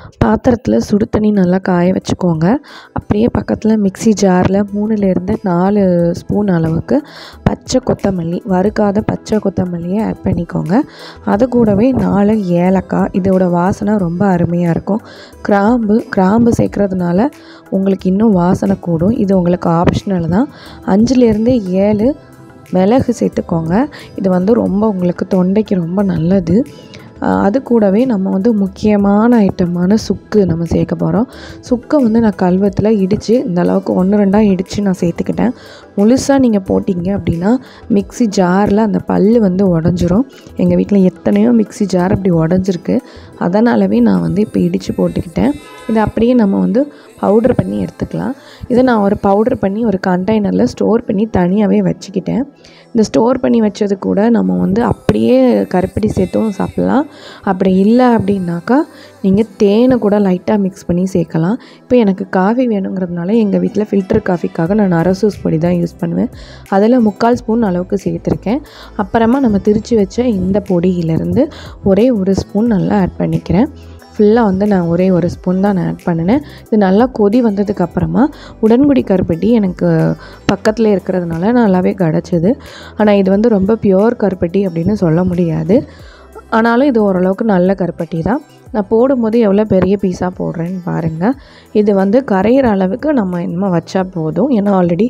பாத்திரத்தில் சுடு தண்ணி நல்லா காய வச்சுக்கோங்க அப்படியே பக்கத்தில் மிக்ஸி ஜாரில் மூணுலேருந்து நாலு ஸ்பூன் அளவுக்கு பச்சை கொத்தமல்லி வறுக்காத பச்சை கொத்தமல்லியை ஆட் பண்ணிக்கோங்க அது கூடவே நாலு ஏலக்காய் இதோட வாசனை ரொம்ப அருமையாக இருக்கும் கிராம்பு கிராம்பு சேர்க்குறதுனால உங்களுக்கு இன்னும் வாசனை கூடும் இது உங்களுக்கு ஆப்ஷனல் தான் அஞ்சுலேருந்து ஏழு மிளகு சேர்த்துக்கோங்க இது வந்து ரொம்ப உங்களுக்கு தொண்டைக்கு ரொம்ப நல்லது ஆஹ் அது கூடவே நம்ம வந்து முக்கியமான ஐட்டமான சுக்கு நம்ம சேர்க்க போகிறோம் சுக்கை வந்து நான் கல்வத்தில் இடித்து இந்த அளவுக்கு ஒன்று ரெண்டாக இடித்து நான் சேர்த்துக்கிட்டேன் முழுசாக நீங்கள் போட்டிங்க அப்படின்னா மிக்ஸி ஜாரில் அந்த பல் வந்து உடஞ்சிரும் எங்கள் வீட்டில் எத்தனையோ மிக்ஸி ஜார் அப்படி உடஞ்சிருக்கு அதனாலவே நான் வந்து இப்போ இடித்து போட்டுக்கிட்டேன் இதை அப்படியே நம்ம வந்து பவுடர் பண்ணி எடுத்துக்கலாம் இதை நான் ஒரு பவுடர் பண்ணி ஒரு கண்டெய்னரில் ஸ்டோர் பண்ணி தனியாகவே வச்சுக்கிட்டேன் இந்த ஸ்டோர் பண்ணி வச்சது கூட நம்ம வந்து அப்படியே கருப்பட்டி சேர்த்தும் சாப்பிட்லாம் அப்படி இல்லை அப்படின்னாக்கா நீங்கள் தேனை கூட லைட்டாக மிக்ஸ் பண்ணி சேர்க்கலாம் இப்போ எனக்கு காஃபி வேணுங்கிறதுனால எங்கள் வீட்டில் ஃபில்டர் காஃபிக்காக நான் அரசூஸ் பொடி தான் யூஸ் பண்ணுவேன் அதில் முக்கால் ஸ்பூன் அளவுக்கு சேர்த்துருக்கேன் அப்புறமா நம்ம திரித்து வச்ச இந்த பொடியிலேருந்து ஒரே ஒரு ஸ்பூன் நல்லா ஆட் பண்ணிக்கிறேன் ஃபுல்லாக வந்து நான் ஒரே ஒரு ஸ்பூன் தான் நான் ஆட் பண்ணினேன் இது நல்லா கொதி வந்ததுக்கு அப்புறமா உடன்குடி கருப்பட்டி எனக்கு பக்கத்தில் இருக்கிறதுனால நல்லாவே கிடச்சிது ஆனால் இது வந்து ரொம்ப பியோர் கருப்பட்டி அப்படின்னு சொல்ல முடியாது ஆனாலும் இது ஓரளவுக்கு நல்ல கருப்பட்டி தான் நான் போடும்போது எவ்வளோ பெரிய பீஸாக போடுறேன்னு பாருங்கள் இது வந்து கரையிற அளவுக்கு நம்ம இனிமேல் வச்சா போதும் ஏன்னா ஆல்ரெடி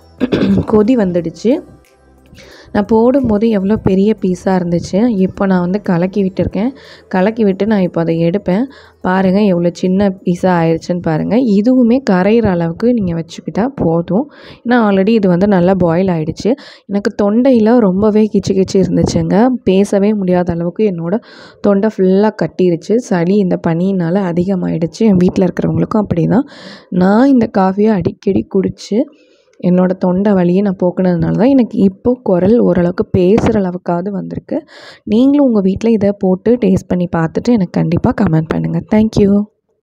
கொதி வந்துடுச்சு நான் போடும்போது எவ்வளோ பெரிய பீஸாக இருந்துச்சு இப்போ நான் வந்து கலக்கி விட்டுருக்கேன் கலக்கி விட்டு நான் இப்போ அதை எடுப்பேன் பாருங்கள் எவ்வளோ சின்ன பீஸாக ஆயிடுச்சுன்னு பாருங்கள் இதுவுமே கரையிற அளவுக்கு நீங்கள் வச்சுக்கிட்டா போதும் ஏன்னா ஆல்ரெடி இது வந்து நல்லா பாயில் ஆகிடுச்சு எனக்கு தொண்டையில் ரொம்பவே கிச்சு கிச்சு இருந்துச்சுங்க பேசவே முடியாத அளவுக்கு என்னோட தொண்டை ஃபுல்லாக கட்டிருச்சு சளி இந்த பனியினால் அதிகமாகிடுச்சு என் வீட்டில் இருக்கிறவங்களுக்கும் அப்படி தான் நான் இந்த காஃபியை அடிக்கடி குடித்து என்னோடய தொண்டை வலியை நான் போக்குனதுனால தான் எனக்கு இப்போ குரல் ஓரளவுக்கு பேசுகிற அளவுக்காவது வந்திருக்கு நீங்களும் உங்கள் வீட்டில் இதை போட்டு டேஸ்ட் பண்ணி பார்த்துட்டு எனக்கு கண்டிப்பாக கமெண்ட் பண்ணுங்கள் தேங்க்யூ